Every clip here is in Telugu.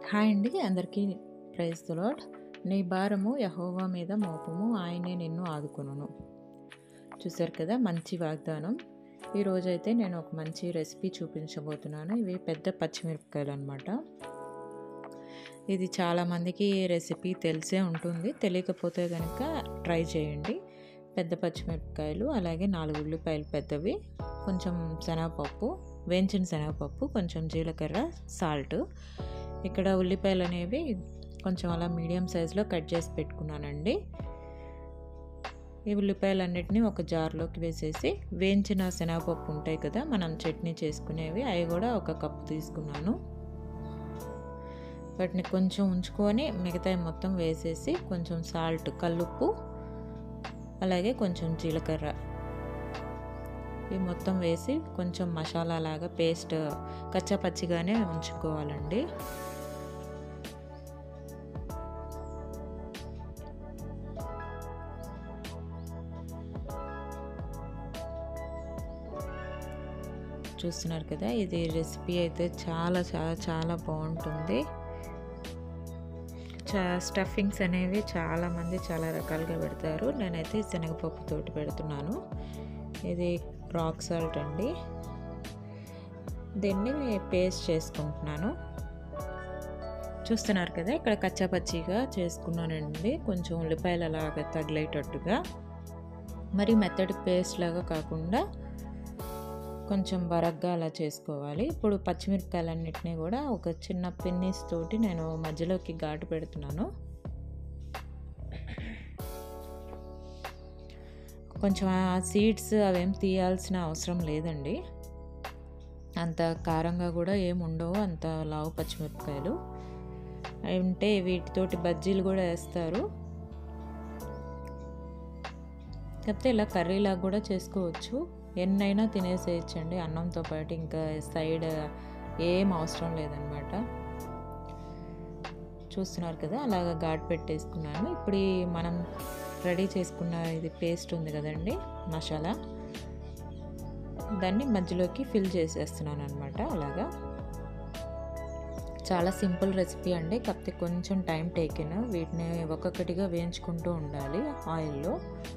హాయ్ అండి అందరికీ ప్రైజ్ ద లాడ్ నీ భారము యహోవా మీద మోపము ఆయనే నిన్ను ఆదుకొనును చూసారు కదా మంచి వాగ్దానం ఈరోజైతే నేను ఒక మంచి రెసిపీ చూపించబోతున్నాను ఇవి పెద్ద పచ్చిమిరపకాయలు అనమాట ఇది చాలామందికి రెసిపీ తెలిసే ఉంటుంది తెలియకపోతే కనుక ట్రై చేయండి పెద్ద పచ్చిమిరపకాయలు అలాగే నాలుగు ఉల్లిపాయలు పెద్దవి కొంచెం శనగపప్పు వేయించిన శనగపప్పు కొంచెం జీలకర్ర సాల్ట్ ఇక్కడ ఉల్లిపాయలు అనేవి కొంచెం అలా మీడియం సైజులో కట్ చేసి పెట్టుకున్నానండి ఈ ఉల్లిపాయలన్నిటిని ఒక జార్లోకి వేసేసి వేయించిన శనగపప్పు ఉంటాయి కదా మనం చట్నీ చేసుకునేవి అవి కూడా ఒక కప్పు తీసుకున్నాను వాటిని కొంచెం ఉంచుకొని మిగతాయి మొత్తం వేసేసి కొంచెం సాల్ట్ కల్లుప్పు అలాగే కొంచెం జీలకర్ర ఇవి మొత్తం వేసి కొంచెం మసాలా లాగా పేస్ట్ కచ్చాపచ్చిగానే ఉంచుకోవాలండి చూస్తున్నారు కదా ఇది రెసిపీ అయితే చాలా చాలా చాలా బాగుంటుంది చా స్టఫింగ్స్ అనేవి చాలామంది చాలా రకాలుగా పెడతారు నేనైతే శనగపప్పుతోటి పెడుతున్నాను ఇది రాక్ సాల్ట్ అండి దీన్ని పేస్ట్ చేసుకుంటున్నాను చూస్తున్నారు కదా ఇక్కడ కచ్చాపచ్చిగా చేసుకున్నానండి కొంచెం ఉల్లిపాయలు అలాగా తగిలేటట్టుగా మరి మెత్తడి పేస్ట్ లాగా కాకుండా కొంచెం బరగ్గా అలా చేసుకోవాలి ఇప్పుడు పచ్చిమిరపకాయలన్నిటినీ కూడా ఒక చిన్న పిన్నిస్ తోటి నేను మధ్యలోకి ఘాటు పెడుతున్నాను కొంచెం ఆ సీడ్స్ అవేం తీయాల్సిన అవసరం లేదండి అంత కారంగా కూడా ఏమి ఉండవు అంత లావు పచ్చిమిరపకాయలు అంటే వీటితోటి బజ్జీలు కూడా వేస్తారు కాకపోతే ఇలా కర్రీలాగా కూడా చేసుకోవచ్చు ఎన్నైనా తినేసేయచ్చండి అన్నంతో పాటు ఇంకా సైడ్ ఏం అవసరం లేదనమాట చూస్తున్నారు కదా అలాగ ఘాట్ పెట్టేసుకున్నాను ఇప్పుడు మనం రెడీ చేసుకున్న ఇది పేస్ట్ ఉంది కదండి మసాలా దాన్ని మధ్యలోకి ఫిల్ చేసేస్తున్నాను అనమాట అలాగా చాలా సింపుల్ రెసిపీ అండి కాకపోతే కొంచెం టైం టేకెన్ వీటిని ఒక్కొక్కటిగా వేయించుకుంటూ ఉండాలి ఆయిల్లో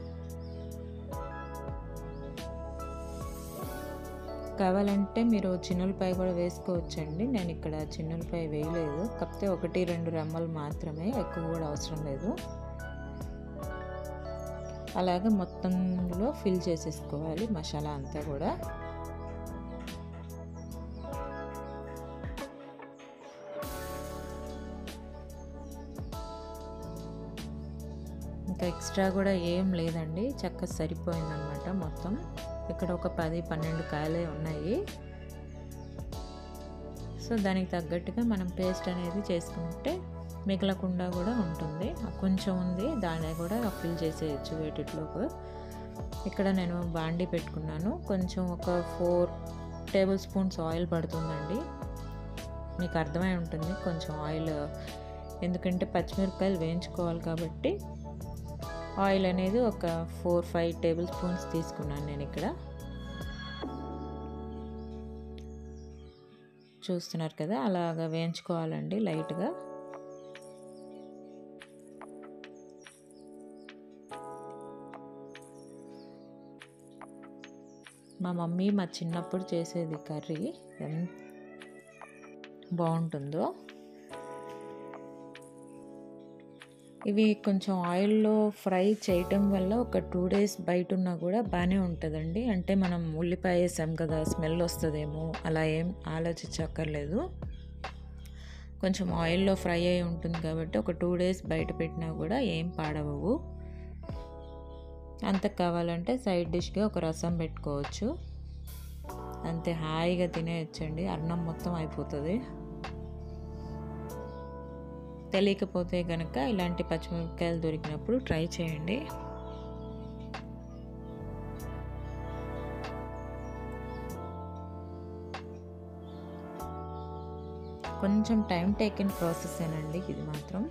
కావాలంటే మీరు చిన్నులపాయ కూడా వేసుకోవచ్చండి నేను ఇక్కడ చిన్నులపాయ వేయలేదు కాకపోతే ఒకటి రెండు రెమ్మలు మాత్రమే ఎక్కువ కూడా అవసరం లేదు అలాగే మొత్తంలో ఫిల్ చేసేసుకోవాలి మసాలా అంతా కూడా ఇంకా ఎక్స్ట్రా కూడా ఏం లేదండి చక్క సరిపోయిందనమాట మొత్తం ఇక్కడ ఒక పది పన్నెండు కాయలే ఉన్నాయి సో దానికి తగ్గట్టుగా మనం పేస్ట్ అనేది చేసుకుంటే మిగలకుండా కూడా ఉంటుంది కొంచెం ఉంది దాన్ని కూడా ఫిల్ చేసేయచ్చు వేటిలోకి ఇక్కడ నేను బాండి పెట్టుకున్నాను కొంచెం ఒక ఫోర్ టేబుల్ స్పూన్స్ ఆయిల్ పడుతుందండి మీకు అర్థమై ఉంటుంది కొంచెం ఆయిల్ ఎందుకంటే పచ్చిమిరపకాయలు వేయించుకోవాలి కాబట్టి ఆయిల్ అనేది ఒక ఫోర్ ఫైవ్ టేబుల్ స్పూన్స్ తీసుకున్నాను నేను ఇక్కడ చూస్తున్నారు కదా అలాగా వేయించుకోవాలండి లైట్గా మా మమ్మీ మా చిన్నప్పుడు చేసేది కర్రీ ఎంత బాగుంటుందో ఇవి కొంచెం ఆయిల్లో ఫ్రై చేయటం వల్ల ఒక టూ డేస్ బయట ఉన్నా కూడా బాగానే ఉంటుందండి అంటే మనం ఉల్లిపాయ వేసాం కదా స్మెల్ వస్తుందేమో అలా ఏం ఆలోచించక్కర్లేదు కొంచెం ఆయిల్లో ఫ్రై అయి ఉంటుంది కాబట్టి ఒక టూ డేస్ బయట పెట్టినా కూడా ఏం పాడవవు అంత కావాలంటే సైడ్ డిష్గా ఒక రసం పెట్టుకోవచ్చు అంతే హాయిగా తినేయచ్చండి అన్నం మొత్తం అయిపోతుంది తెలియకపోతే కనుక ఇలాంటి పచ్చిమిరపకాయలు దొరికినప్పుడు ట్రై చేయండి కొంచెం టైం టేకిన్ ప్రాసెస్ ఏనండి ఇది మాత్రం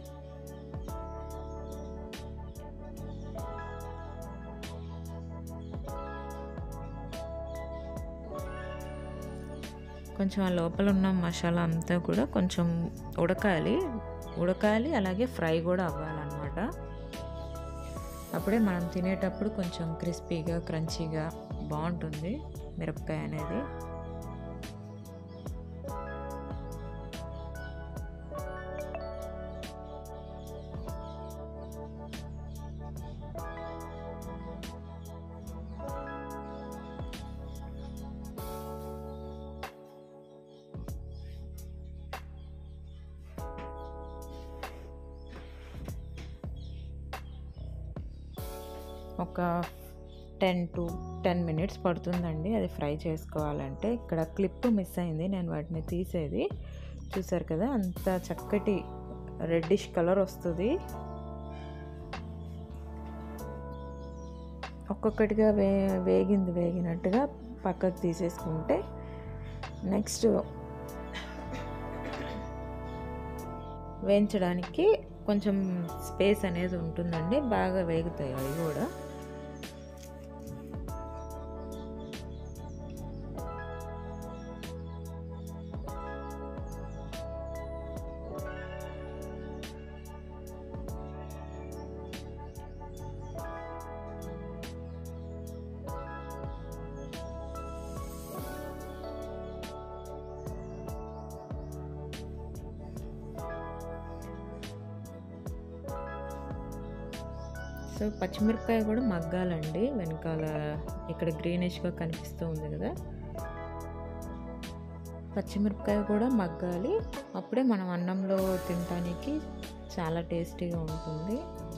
కొంచెం ఆ లోపల ఉన్న మసాలా అంతా కూడా కొంచెం ఉడకాలి ఉడకాలి అలాగే ఫ్రై కూడా అవ్వాలన్నమాట అప్పుడే మనం తినేటప్పుడు కొంచెం క్రిస్పీగా క్రంచీగా బాగుంటుంది మిరపకాయ అనేది ఒక టెన్ టు టెన్ మినిట్స్ పడుతుందండి అది ఫ్రై చేసుకోవాలంటే ఇక్కడ క్లిప్ మిస్ అయింది నేను వాటిని తీసేది చూసారు కదా అంత చక్కటి రెడ్డిష్ కలర్ వస్తుంది ఒక్కొక్కటిగా వే వేగింది వేగినట్టుగా పక్కకు తీసేసుకుంటే నెక్స్ట్ వేయించడానికి కొంచెం స్పేస్ అనేది ఉంటుందండి బాగా వేగుతాయి అవి కూడా సో పచ్చిమిరపకాయ కూడా మగ్గాలండి వెనకాల ఇక్కడ గ్రీనిష్గా కనిపిస్తూ ఉంది కదా పచ్చిమిరపకాయ కూడా మగ్గాలి అప్పుడే మనం అన్నంలో తినడానికి చాలా టేస్టీగా ఉంటుంది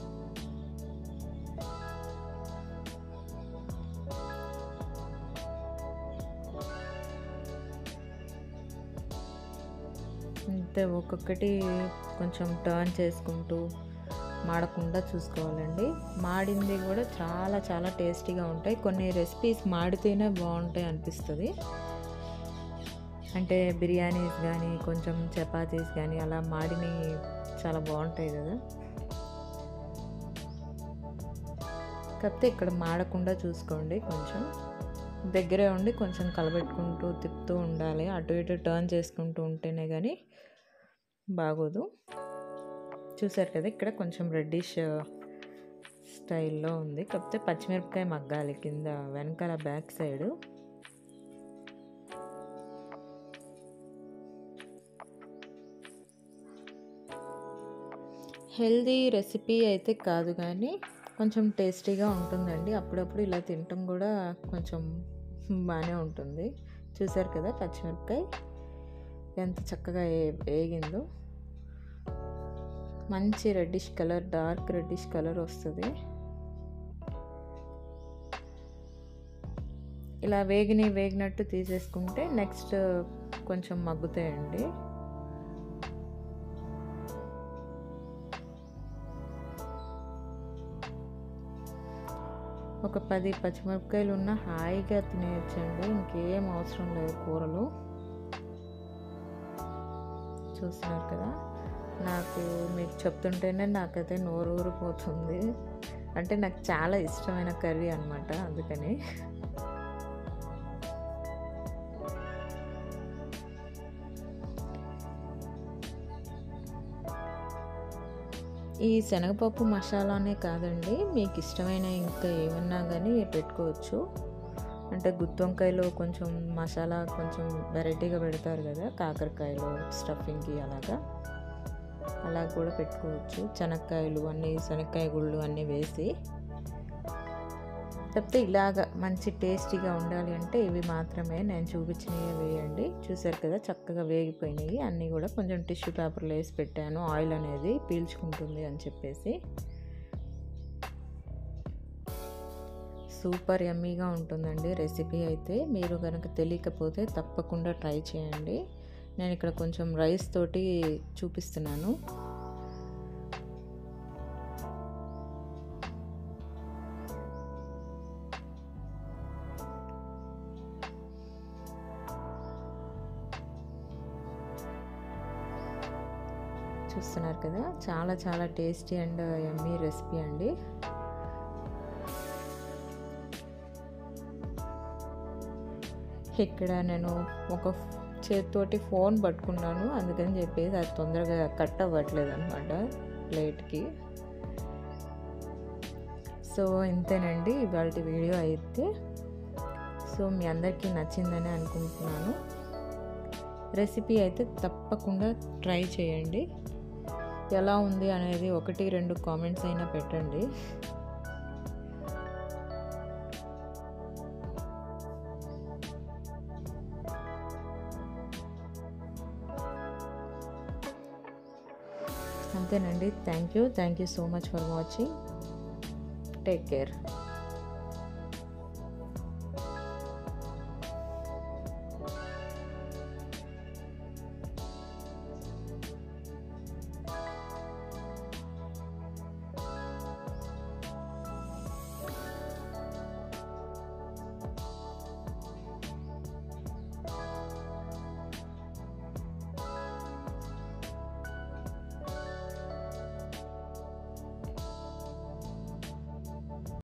అంతే ఒక్కొక్కటి కొంచెం టర్న్ చేసుకుంటూ మాడకుండా చూసుకోవాలండి మాడింది కూడా చాలా చాలా టేస్టీగా ఉంటాయి కొన్ని రెసిపీస్ మాడితేనే బాగుంటాయి అనిపిస్తుంది అంటే బిర్యానీస్ కానీ కొంచెం చపాతీస్ కానీ అలా మాడిని చాలా బాగుంటాయి కదా కాకపోతే ఇక్కడ మాడకుండా చూసుకోండి కొంచెం దగ్గరే ఉండి కొంచెం కలబెట్టుకుంటూ తిప్పుతూ ఉండాలి అటు ఇటు టర్న్ చేసుకుంటూ ఉంటేనే కానీ బాగోదు చూసారు కదా ఇక్కడ కొంచెం రెడ్డిష్ స్టైల్లో ఉంది కాకపోతే పచ్చిమిరపకాయ మగ్గాలి కింద వెనకాల బ్యాక్ సైడ్ హెల్దీ రెసిపీ అయితే కాదు కానీ కొంచెం టేస్టీగా ఉంటుందండి అప్పుడప్పుడు ఇలా తినటం కూడా కొంచెం బాగానే ఉంటుంది చూసారు కదా పచ్చిమిరపకాయ ఎంత చక్కగా వేగిందో మంచి reddish colour dark reddish colour వస్తుంది ఇలా వేగిని వేగినట్టు తీసేసుకుంటే నెక్స్ట్ కొంచెం మగ్గుతాయండి ఒక పది పచ్చిమిరపకాయలు ఉన్న హాయిగా తినేయచ్చండి ఇంకేం అవసరం లేదు కూరలు చూస్తున్నారు కదా నాకు మీకు చెప్తుంటేనే నాకైతే నోరు ఊరిపోతుంది అంటే నాకు చాలా ఇష్టమైన కర్రీ అనమాట అందుకని ఈ శనగపప్పు మసాలానే కాదండి మీకు ఇష్టమైన ఇంకా ఏమన్నా కానీ పెట్టుకోవచ్చు అంటే గుత్తి వంకాయలో కొంచెం మసాలా కొంచెం వెరైటీగా పెడతారు కదా కాకరకాయలో స్టఫింగ్కి అలాగా అలా కూడా పెట్టుకోవచ్చు శనక్కాయలు అన్నీ శనక్కాయ గుళ్ళు అన్నీ వేసి కాకపోతే ఇలాగ మంచి టేస్టీగా ఉండాలి అంటే ఇవి మాత్రమే నేను చూపించినవి వేయండి చూసారు కదా చక్కగా వేగిపోయినాయి అన్నీ కూడా కొంచెం టిష్యూ పేపర్లో వేసి పెట్టాను ఆయిల్ అనేది పీల్చుకుంటుంది అని చెప్పేసి సూపర్ యమ్మీగా ఉంటుందండి రెసిపీ అయితే మీరు కనుక తెలియకపోతే తప్పకుండా ట్రై చేయండి నేను ఇక్కడ కొంచెం రైస్ తోటి చూపిస్తున్నాను చూస్తున్నారు కదా చాలా చాలా టేస్టీ అండ్ యమ్మీ రెసిపీ అండి ఇక్కడ నేను ఒక చేతితోటి ఫోన్ పట్టుకున్నాను అందుకని చెప్పేసి అది తొందరగా కట్ అవ్వట్లేదు అనమాట ప్లేట్కి సో ఇంతేనండి ఇవాళ వీడియో అయితే సో మీ అందరికీ నచ్చిందని అనుకుంటున్నాను రెసిపీ అయితే తప్పకుండా ట్రై చేయండి ఎలా ఉంది అనేది ఒకటి రెండు కామెంట్స్ అయినా పెట్టండి అంతేనండి thank you thank you so much for watching take care